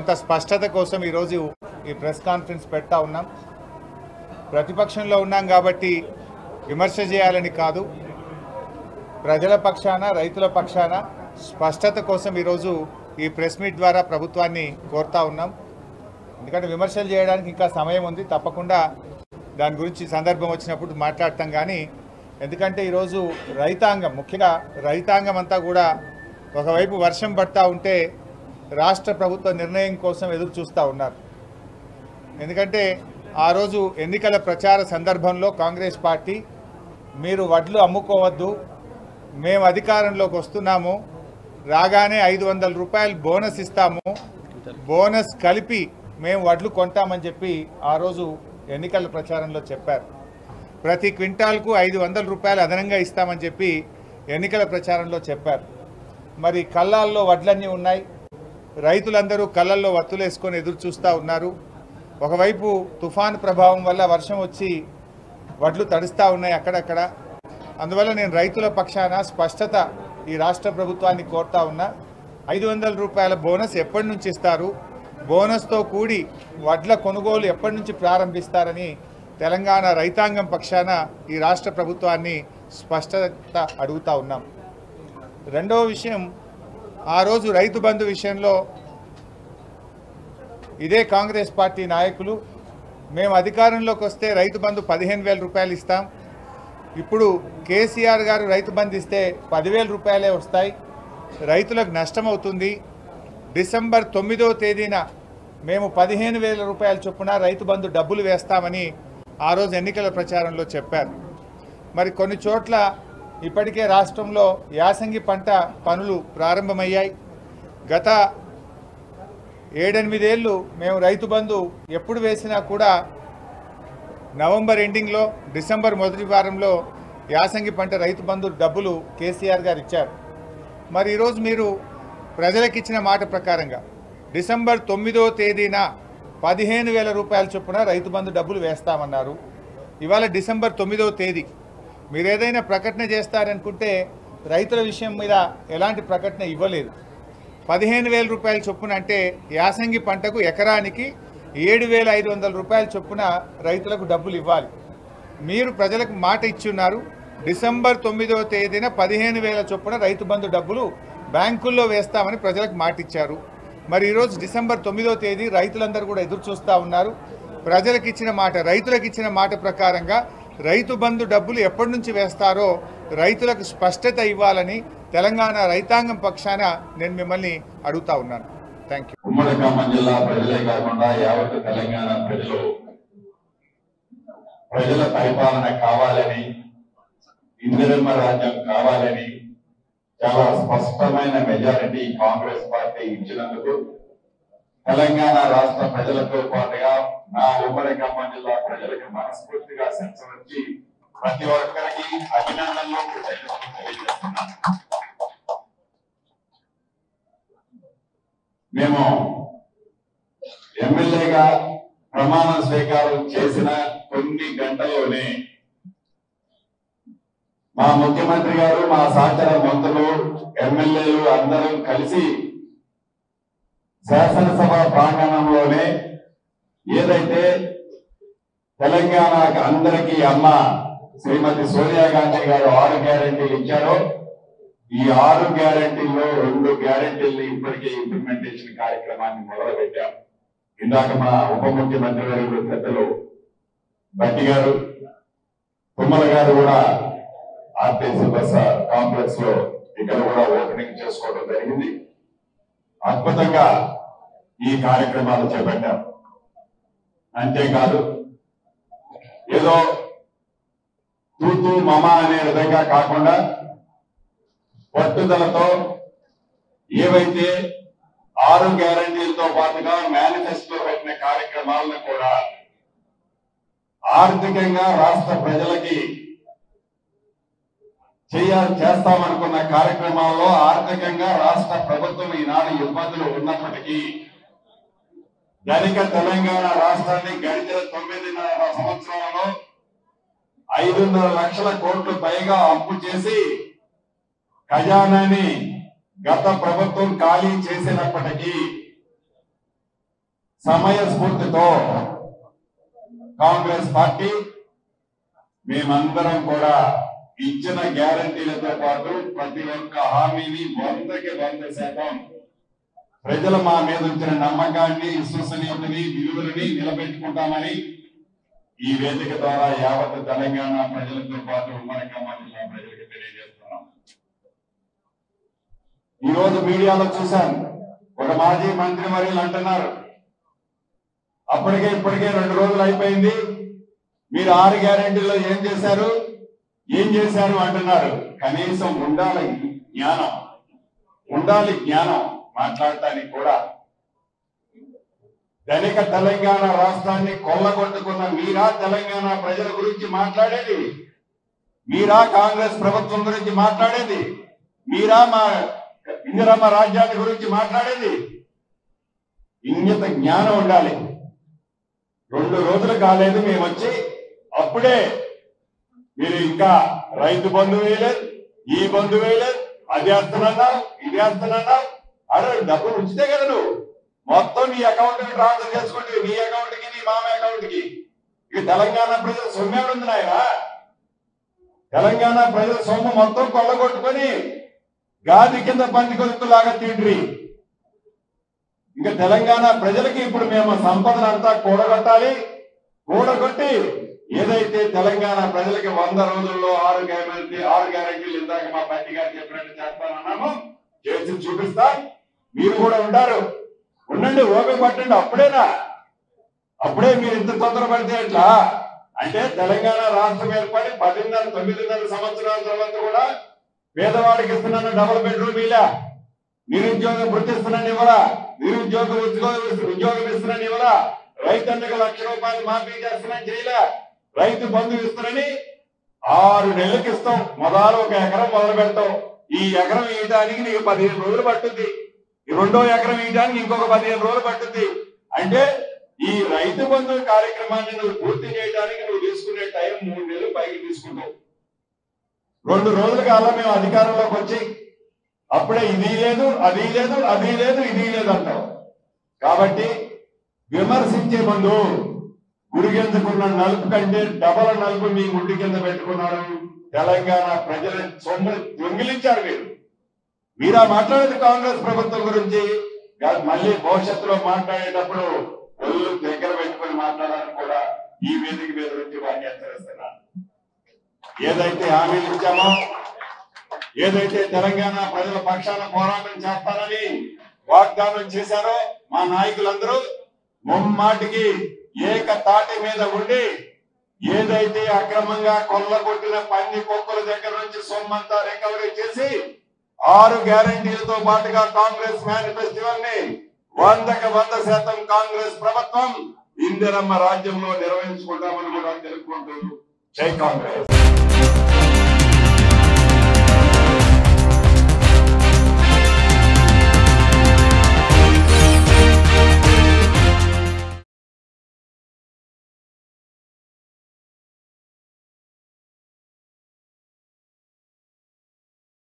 కొంత స్పష్టత కోసం ఈరోజు ఈ ప్రెస్ కాన్ఫరెన్స్ పెడతా ఉన్నాం ప్రతిపక్షంలో ఉన్నాం కాబట్టి విమర్శ చేయాలని కాదు ప్రజల పక్షాన రైతుల పక్షాన స్పష్టత కోసం ఈరోజు ఈ ప్రెస్ మీట్ ద్వారా ప్రభుత్వాన్ని కోరుతా ఉన్నాం ఎందుకంటే విమర్శలు చేయడానికి ఇంకా సమయం ఉంది తప్పకుండా దాని గురించి సందర్భం వచ్చినప్పుడు మాట్లాడతాం కానీ ఎందుకంటే ఈరోజు రైతాంగం ముఖ్యంగా రైతాంగం అంతా కూడా ఒకవైపు వర్షం పడతా ఉంటే రాష్ట్ర ప్రభుత్వ నిర్ణయం కోసం ఎదురు చూస్తూ ఉన్నారు ఎందుకంటే ఆ రోజు ఎన్నికల ప్రచార సందర్భంలో కాంగ్రెస్ పార్టీ మీరు వడ్లు అమ్ముకోవద్దు మేము అధికారంలోకి వస్తున్నాము రాగానే ఐదు వందల రూపాయలు బోనస్ ఇస్తాము బోనస్ కలిపి మేము వడ్లు కొంటామని చెప్పి ఆ రోజు ఎన్నికల ప్రచారంలో చెప్పారు ప్రతి క్వింటాల్కు ఐదు వందల రూపాయలు అదనంగా ఇస్తామని చెప్పి ఎన్నికల ప్రచారంలో చెప్పారు మరి కళ్ళాల్లో వడ్లన్నీ ఉన్నాయి రైతులందరూ కళ్ళల్లో వత్తులేసుకొని ఎదురు చూస్తూ ఉన్నారు ఒకవైపు తుఫాను ప్రభావం వల్ల వర్షం వచ్చి వడ్లు తడుస్తూ ఉన్నాయి అక్కడక్కడ అందువల్ల నేను రైతుల పక్షాన స్పష్టత ఈ రాష్ట్ర ప్రభుత్వాన్ని కోరుతా ఉన్నా ఐదు వందల రూపాయల బోనస్ ఎప్పటి నుంచి ఇస్తారు బోనస్తో కూడి వడ్ల కొనుగోలు ఎప్పటి నుంచి ప్రారంభిస్తారని తెలంగాణ రైతాంగం పక్షాన ఈ రాష్ట్ర ప్రభుత్వాన్ని స్పష్టత అడుగుతా ఉన్నాం రెండవ విషయం ఆ రోజు రైతు బంధు విషయంలో ఇదే కాంగ్రెస్ పార్టీ నాయకులు మేము అధికారంలోకి వస్తే రైతు బంధు పదిహేను వేల రూపాయలు ఇస్తాం ఇప్పుడు కేసీఆర్ గారు రైతు బంధు ఇస్తే పదివేల రూపాయలే వస్తాయి రైతులకు నష్టం అవుతుంది డిసెంబర్ తొమ్మిదవ తేదీన మేము పదిహేను వేల రూపాయల చొప్పున రైతు బంధు డబ్బులు వేస్తామని ఆ రోజు ఎన్నికల ప్రచారంలో చెప్పారు మరి కొన్ని చోట్ల ఇప్పటికే రాష్ట్రంలో యాసంగి పంట పనులు ప్రారంభమయ్యాయి గత ఏడెనిమిదేళ్ళు మేము రైతు బంధు ఎప్పుడు వేసినా కూడా నవంబర్ ఎండింగ్లో డిసెంబర్ మొదటి వారంలో యాసంగి పంట రైతు బంధు డబ్బులు కేసీఆర్ గారు ఇచ్చారు మరి ఈరోజు మీరు ప్రజలకు ఇచ్చిన మాట ప్రకారంగా డిసెంబర్ తొమ్మిదో తేదీన పదిహేను వేల రూపాయల చొప్పున రైతు బంధు డబ్బులు వేస్తామన్నారు ఇవాళ డిసెంబర్ తొమ్మిదో తేదీ మీరు ఏదైనా ప్రకటన చేస్తారనుకుంటే రైతుల విషయం మీద ఎలాంటి ప్రకటన ఇవ్వలేదు పదిహేను వేల రూపాయల చొప్పున అంటే యాసంగి పంటకు ఎకరానికి ఏడు వేల ఐదు వందల రూపాయల చొప్పున రైతులకు డబ్బులు ఇవ్వాలి మీరు ప్రజలకు మాట ఇచ్చున్నారు డిసెంబర్ తొమ్మిదవ తేదీన పదిహేను వేల చొప్పున రైతు బంధు డబ్బులు బ్యాంకుల్లో వేస్తామని ప్రజలకు మాట ఇచ్చారు మరి ఈరోజు డిసెంబర్ తొమ్మిదవ తేదీ రైతులందరూ కూడా ఎదురు చూస్తూ ఉన్నారు ప్రజలకు ఇచ్చిన మాట రైతులకు ఇచ్చిన మాట ప్రకారంగా రైతు బంధు డబ్బులు ఎప్పటి నుంచి వేస్తారో రైతులకు స్పష్టత ఇవ్వాలని తెలంగాణ రైతాంగం పక్షాన నేను మిమ్మల్ని అడుగుతా ఉన్నాను థ్యాంక్ యూ ఉమ్మడి ఖమ్మం జిల్లా ప్రజలే కాకుండా యావత్ తెలంగాణ ప్రజలు ప్రజల పరిపాలన కావాలని ఇందిరమ్మ రాజ్యం కావాలని చాలా స్పష్టమైన మెజారిటీ కాంగ్రెస్ పార్టీ ఇచ్చినందుకు తెలంగాణ రాష్ట్ర ప్రజలతో పాటుగా నా ఉమ్మడి ఖమ్మం జిల్లా ప్రజలకు మనస్ఫూర్తిగా సెంచరించి ప్రతి ఒక్కరికి అభినందనలు కృతజ్ఞతలు తెలియజేస్తున్నాను మేము ఎమ్మెల్యేగా ప్రమాణ స్వీకారం చేసిన కొన్ని గంటల్లోనే మా ముఖ్యమంత్రి గారు మా సహచర మంత్రులు ఎమ్మెల్యేలు అందరం కలిసి శాసనసభ ప్రాంగణంలోనే ఏదైతే తెలంగాణకు అందరికీ అమ్మ శ్రీమతి సోనియా గాంధీ గారు ఆరు గ్యారెంటీలు ఇచ్చారో ఈ ఆరు గ్యారెంటీల్లో రెండు గ్యారెంటీల్ని ఇప్పటికే ఇంప్లిమెంటేషన్ కార్యక్రమాన్ని మొదలు పెట్టాం ఇందాక మా ఉప ముఖ్యమంత్రి గారు పెద్దలు బట్టి గారు తుమ్మల గారు కూడా ఆర్టీసీ బస్ కాంప్లెక్స్ లో ఇక్కడ కూడా ఓపెనింగ్ చేసుకోవడం జరిగింది అద్భుతంగా ఈ కార్యక్రమాలు చేపట్టాం అంతేకాదు ఏదో తూతూ మమ అనే విధంగా కాకుండా పట్టుదలతో ఏవైతే ఆరు గ్యారంటీలతో పాటుగా మేనిఫెస్టో పెట్టిన కార్యక్రమాలను కూడా ఆర్థికంగా రాష్ట్ర ప్రజలకి చేయ చేస్తామనుకున్న కార్యక్రమాల్లో ఆర్థికంగా రాష్ట్ర ప్రభుత్వం ఈనాడు ఇబ్బందులు ఉన్నప్పటికీ ధనిక తెలంగాణ రాష్ట్రాన్ని గడిచిన తొమ్మిదిన్నర సంవత్సరాలలో ఐదున్నర లక్షల కోట్లు పైగా అప్పు చేసి ఖజానాని గత ప్రభుత్వం ఖాళీ చేసినప్పటికీ సమయ స్ఫూర్తితో కాంగ్రెస్ పార్టీ మేమందరం కూడా ఇచ్చిన గ్యారంటీలతో పాటు ప్రతి ఒక్క హామీని వందకి వంద శాతం ప్రజలు మా మీద ఉంచిన నమ్మకాన్ని విశ్వసనీయతని విలువలని నిలబెట్టుకుంటామని ఈ వేదిక ద్వారా యావత్ తెలంగాణ ప్రజలతో పాటు ఉమ్మడి ఖమ్మం జిల్లా ప్రజలకు తెలియజేస్తున్నాం ఈ రోజు మీడియాలో చూశాను ఒక మాజీ మంత్రి వర్యులు అంటున్నారు అప్పటికే ఇప్పటికే రెండు రోజులు అయిపోయింది మీరు ఆరు గ్యారెంటీలో ఏం చేశారు ఏం చేశారు అంటున్నారు కనీసం ఉండాలి జ్ఞానం ఉండాలి జ్ఞానం మాట్లాడటానికి కూడా ధనిక తెలంగాణ రాష్ట్రాన్ని కొల్లగొట్టుకున్న మీరా తెలంగాణ ప్రజల గురించి మాట్లాడేది మీరా కాంగ్రెస్ ప్రభుత్వం గురించి మాట్లాడేది మీరా మా ఇందిరమ్మ రాజ్యాన్ని గురించి మాట్లాడేది ఇంగిత జ్ఞానం ఉండాలి రెండు రోజులు కాలేదు మేము వచ్చి అప్పుడే మీరు ఇంకా రైతు బంధు వేయలేదు ఈ బంధు వేయలేదు అది వేస్తున్నావు ఇది వేస్తున్నావు అరే డబ్బులు ఉంచితే కదా నువ్వు మొత్తం నీ అకౌంట్ కి ట్రాన్స్ఫర్ చేసుకుంటే నీ అకౌంట్ కి నీ మామ అకౌంట్ కి ఇక తెలంగాణ ప్రజల సొమ్ము ఉంది నాయన తెలంగాణ ప్రజల సొమ్ము మొత్తం కొల్లగొట్టుకొని గాది కింద పంది కొలుకులాగా తిండ్రి ఇంకా తెలంగాణ ప్రజలకి ఇప్పుడు మేము సంపదను అంతా కూడగొట్టాలి కూడగొట్టి ఏదైతే తెలంగాణ ప్రజలకి వంద రోజుల్లో ఆరు గ్యారెంటీ ఆరు గ్యారెంటీలు ఇందాక మా పార్టీ గారు చెప్పినట్టు చేస్తానన్నాము చేసి చూపిస్తా మీరు కూడా ఉంటారు ఉండండి ఓపిక పట్టండి అప్పుడేనా అప్పుడే మీరు ఇంత తొందరపడితే ఎట్లా అంటే తెలంగాణ రాష్ట్రం ఏర్పడి పదిన్నర తొమ్మిదిన్నర సంవత్సరాల తర్వాత కూడా పేదవాడికి ఇస్తున్నాను డబుల్ బెడ్రూమ్ ఇలా నిరుద్యోగ వృత్తి ఇస్తున్నాను ఇవ్వరా నిరుద్యోగ ఉద్యోగ ఉద్యోగం ఇస్తున్నాను ఇవ్వరా రైతన్నకు లక్ష రూపాయలు మాఫీ చేస్తున్నాను చేయలే రైతు బంధు ఇస్తున్నాని ఆరు నెలలకు ఇస్తాం మొదలు ఒక ఎకరం మొదలు పెడతాం ఈ ఎకరం ఇయడానికి నీకు పదిహేను రోజులు పట్టుద్ది ఈ రెండో ఎకరం ఇయడానికి ఇంకొక పదిహేను రోజులు పట్టుద్ది అంటే ఈ రైతు బంధు కార్యక్రమాన్ని నువ్వు పూర్తి చేయడానికి నువ్వు తీసుకునే టైం మూడు నెలలు పైకి తీసుకుంటావు రెండు రోజుల కాలం మేము అధికారంలోకి వచ్చి అప్పుడే ఇది లేదు అది లేదు అది లేదు ఇది లేదు అంటాం కాబట్టి విమర్శించే ముందు గురిగెందుకున్న నలుపు కంటే డబల నలుపు మీ గుడ్డి కింద పెట్టుకున్నారు తెలంగాణ ప్రజల సొమ్ము దొంగిలించారు మీరు మీరా మాట్లాడేది కాంగ్రెస్ ప్రభుత్వం గురించి కాదు మళ్ళీ భవిష్యత్తులో మాట్లాడేటప్పుడు ఒళ్ళు దగ్గర పెట్టుకొని మాట్లాడాలని కూడా ఈ వేదిక మీద నుంచి వారిని హెచ్చరిస్తున్నాను ఏదైతే హామీలు ఇచ్చామో ఏదైతే తెలంగాణ ప్రజల పక్షాన పోరాటం చేస్తానని వాగ్దానం చేశారో మా నాయకులందరూ ముమ్మాటికి ఏక తాటి మీద ఉండి ఏదైతే అక్రమంగా కొల్లగొట్టిన పంది కుక్కల దగ్గర నుంచి సొమ్మంతా రికవరీ చేసి ఆరు గ్యారంటీలతో పాటుగా కాంగ్రెస్ మేనిఫెస్టో ని వందకి వంద శాతం కాంగ్రెస్ ప్రభుత్వం ఇందిరమ్మ రాజ్యంలో నిర్వహించుకుంటామని కూడా తెలుపుకుంటూ జై కాంగ్రెస్